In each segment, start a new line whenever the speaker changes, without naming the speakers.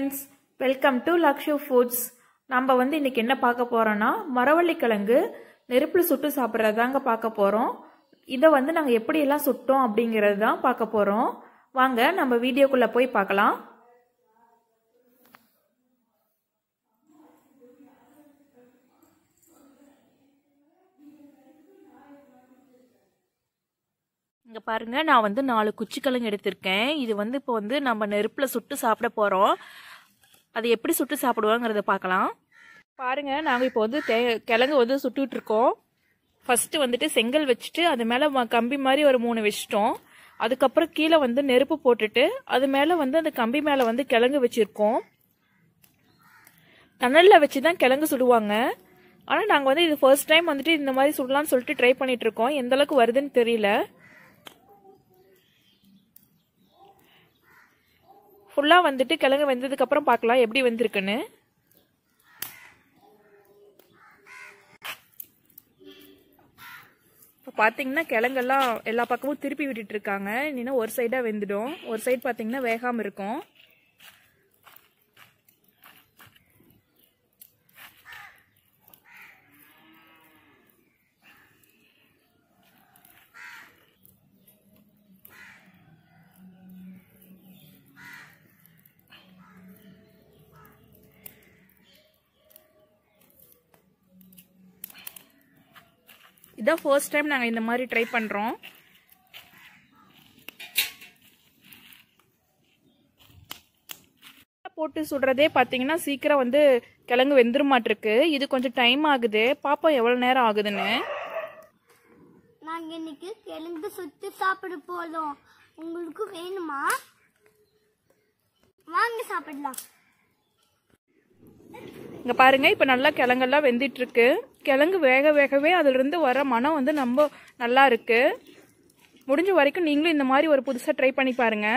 friends welcome to Lakshu foods நம்ம வந்து இன்னைக்கு என்ன பார்க்க போறோம்னா மரவள்ளிக்கிழங்கு நெருப்பில் சுட்டு சாப்பிட்றது தாங்க பார்க்க போகிறோம் இதை வந்து நாங்கள் எப்படியெல்லாம் சுட்டோம் அப்படிங்கிறது தான் பார்க்க போகிறோம் வாங்க நம்ம வீடியோக்குள்ளே போய் பார்க்கலாம் இங்கே பாருங்க நான் வந்து நாலு குச்சிக்கிழங்கு எடுத்திருக்கேன் இது வந்து இப்போ வந்து நம்ம நெருப்பில் சுட்டு சாப்பிட போகிறோம் அது எப்படி சுட்டு சாப்பிடுவோங்கிறத பார்க்கலாம் பாருங்க நாங்கள் இப்போ வந்து தே கிழங்கு வந்து சுட்டுட்டு இருக்கோம் ஃபர்ஸ்ட் வந்துட்டு செங்கல் வச்சுட்டு அது மேலே கம்பி மாதிரி ஒரு மூணு வச்சிட்டோம் அதுக்கப்புறம் கீழே வந்து நெருப்பு போட்டுட்டு அது மேலே வந்து அந்த கம்பி மேலே வந்து கிழங்கு வச்சிருக்கோம் தணலில் வச்சு தான் கிழங்கு சுடுவாங்க ஆனால் நாங்கள் வந்து இது ஃபர்ஸ்ட் டைம் வந்துட்டு இந்த மாதிரி சுடலாம்னு சொல்லிட்டு ட்ரை பண்ணிட்டு இருக்கோம் எந்த அளவுக்கு வருதுன்னு தெரியல ஃபுல்லாக வந்துட்டு கிழங்கு வெந்ததுக்கு அப்புறம் பார்க்கலாம் எப்படி வெந்திருக்குன்னு இப்போ பார்த்தீங்கன்னா கிழங்கெல்லாம் எல்லா பக்கமும் திருப்பி விட்டுட்டு இருக்காங்க இன்னும் ஒரு சைடாக வெந்துடும் ஒரு சைடு பார்த்தீங்கன்னா வேகாமல் இருக்கும் இதான் ஃபர்ஸ்ட் டைம் நாங்கள் இந்த மாதிரி ட்ரை பண்ணுறோம் போட்டு சுடுறதே பார்த்தீங்கன்னா சீக்கிரம் வந்து கிழங்கு வெந்துருமாட்டிருக்கு இது கொஞ்சம் டைம் ஆகுது பாப்போம் எவ்வளோ நேரம் ஆகுதுன்னு
நாங்க இன்னைக்கு கிழங்கு சுத்தி சாப்பிட போறோம் உங்களுக்கு வேணுமா வாங்க சாப்பிடலாம்
இங்கே பாருங்க இப்போ நல்லா கிழங்கெல்லாம் வெந்துட்டு இருக்கு கிழங்கு வேக வேகவே அதிலிருந்து வர மனம் வந்து ரொம்ப நல்லா இருக்கு முடிஞ்ச வரைக்கும் நீங்களும் இந்த மாதிரி ஒரு புதுசாக ட்ரை பண்ணி பாருங்க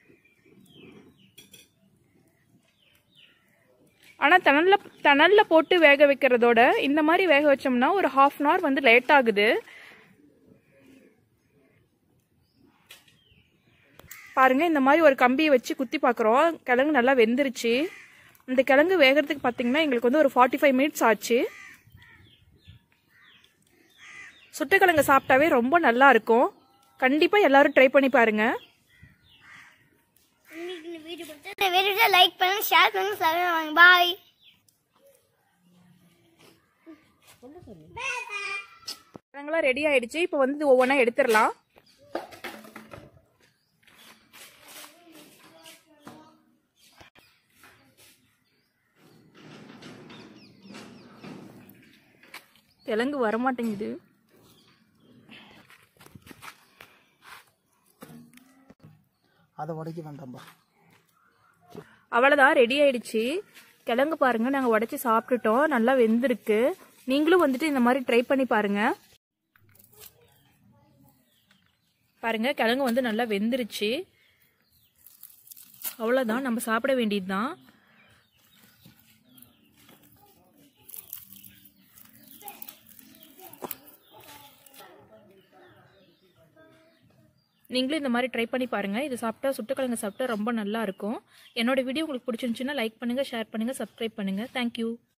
ஆனால் தணலில் தணலில் போட்டு வேக வைக்கிறதோட இந்த மாதிரி வேக வச்சோம்னா ஒரு ஹாஃப் அன் ஹவர் வந்து லேட் ஆகுது பாருங்க இந்த மாதிரி ஒரு கம்பியை வச்சு குத்தி பார்க்குறோம் கிழங்கு நல்லா வெந்துருச்சு இந்த கிழங்கு வேகிறதுக்கு பார்த்தீங்கன்னா எங்களுக்கு வந்து ஒரு ஃபார்ட்டி ஃபைவ் மினிட்ஸ் ஆச்சு சுட்டுக்கிழங்கு சாப்பிட்டாவே ரொம்ப நல்லா இருக்கும் கண்டிப்பாக எல்லாரும் ட்ரை பண்ணி பாருங்க
உங்களுக்கு இந்த வீடியோ பிடிச்சா இந்த வீடியோ லைக் பண்ணுங்க ஷேர் பண்ணுங்க சப்ஸ்கிரைப் பண்ணுங்க பாய்
கிழங்குலாம் ரெடி ஆயிடுச்சு இப்போ வந்து ஒவ்வொன்றா எடுத்துடலாம் கிழங்கு வரமாட்டேங்குது
அதை உடைக்க வேண்டாம்பா
அவ்வளோதான் ரெடி ஆயிடுச்சு கிழங்கு பாருங்க நாங்கள் உடச்சி சாப்பிட்டுட்டோம் நல்லா வெந்திருக்கு நீங்களும் வந்துட்டு இந்த மாதிரி ட்ரை பண்ணி பாருங்க பாருங்க கிழங்கு வந்து நல்லா வெந்துருச்சு அவ்வளோதான் நம்ம சாப்பிட வேண்டியது தான் நீங்களும் இந்த மாதிரி ட்ரை பண்ணி பாருங்க இது சாப்பிட்டா சுட்டுக்கிழங்கு சாப்பிட்டா ரொம்ப நல்லா இருக்கும் என்னோட வீடியோ உங்களுக்கு பிடிச்சிருந்துச்சுன்னா லைக் பண்ணுங்க ஷேர் பண்ணுங்க சப்ஸ்கிரைப் பண்ணுங்க தேங்க்யூ